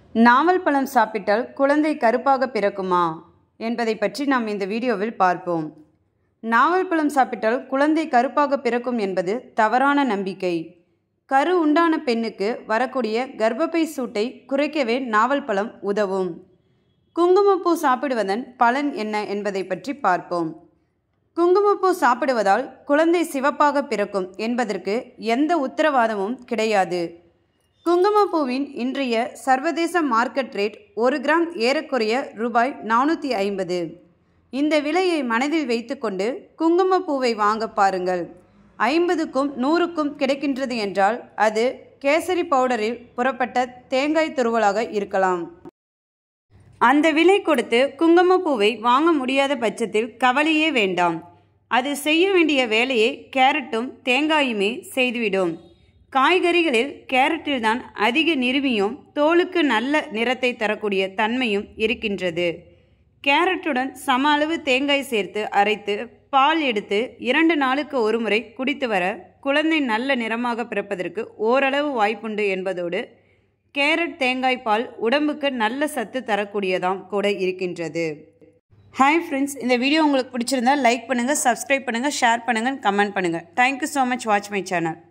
நாவல் பழம் சாப்பிட்டால் குழந்தை கருப்பாக பிறக்குமா என்பதை பற்றி நாம் இந்த வீடியோவில் பார்ப்போம் நாவல் பழம் சாப்பிட்டால் குழந்தை கருப்பாக பிறக்கும் என்பது தவறான நம்பிக்கை கரு உண்டான பெண்ணுக்கு வரக்கூடிய கர்ப்பப்பை சூட்டை குறைக்கவே நாவல் பழம் உதவும் குங்குமப்பூ சாப்பிடுவதன் பலன் என்ன என்பதை பற்றி பார்ப்போம் குங்குமப்பூ சாப்பிடுவதால் குழந்தை சிவப்பாக பிறக்கும் என்பதற்கு எந்த உத்தரவாதமும் கிடையாது குங்குமப்பூவின் இன்றைய சர்வதேச மார்க்கெட் ரேட் ஒரு கிராம் ஏறக்குறைய ரூபாய் நானூற்றி ஐம்பது இந்த விலையை மனதில் வைத்துக்கொண்டு குங்குமப்பூவை வாங்க பாருங்கள் ஐம்பதுக்கும் நூறுக்கும் கிடைக்கின்றது என்றால் அது கேசரி பவுடரில் புறப்பட்ட தேங்காய் துருவலாக இருக்கலாம் அந்த விலை கொடுத்து குங்குமப்பூவை வாங்க முடியாத பட்சத்தில் கவலையே வேண்டாம் அது செய்ய வேண்டிய வேலையை கேரட்டும் தேங்காயுமே செய்துவிடும் காய்கறிகளில் கேரட்டில்தான் அதிக நிறுவியும் தோலுக்கு நல்ல நிறத்தை தரக்கூடிய தன்மையும் இருக்கின்றது கேரட்டுடன் சம அளவு தேங்காய் சேர்த்து அரைத்து பால் எடுத்து இரண்டு நாளுக்கு ஒரு முறை குடித்து வர குழந்தை நல்ல நிறமாக பிறப்பதற்கு ஓரளவு வாய்ப்புண்டு என்பதோடு கேரட் தேங்காய் பால் உடம்புக்கு நல்ல சத்து தரக்கூடியதாம் கூட இருக்கின்றது ஹாய் ஃப்ரெண்ட்ஸ் இந்த வீடியோ உங்களுக்கு பிடிச்சிருந்தா லைக் பண்ணுங்கள் சப்ஸ்கிரைப் பண்ணுங்கள் ஷேர் பண்ணுங்கள் கமெண்ட் பண்ணுங்கள் thank you so much watch my channel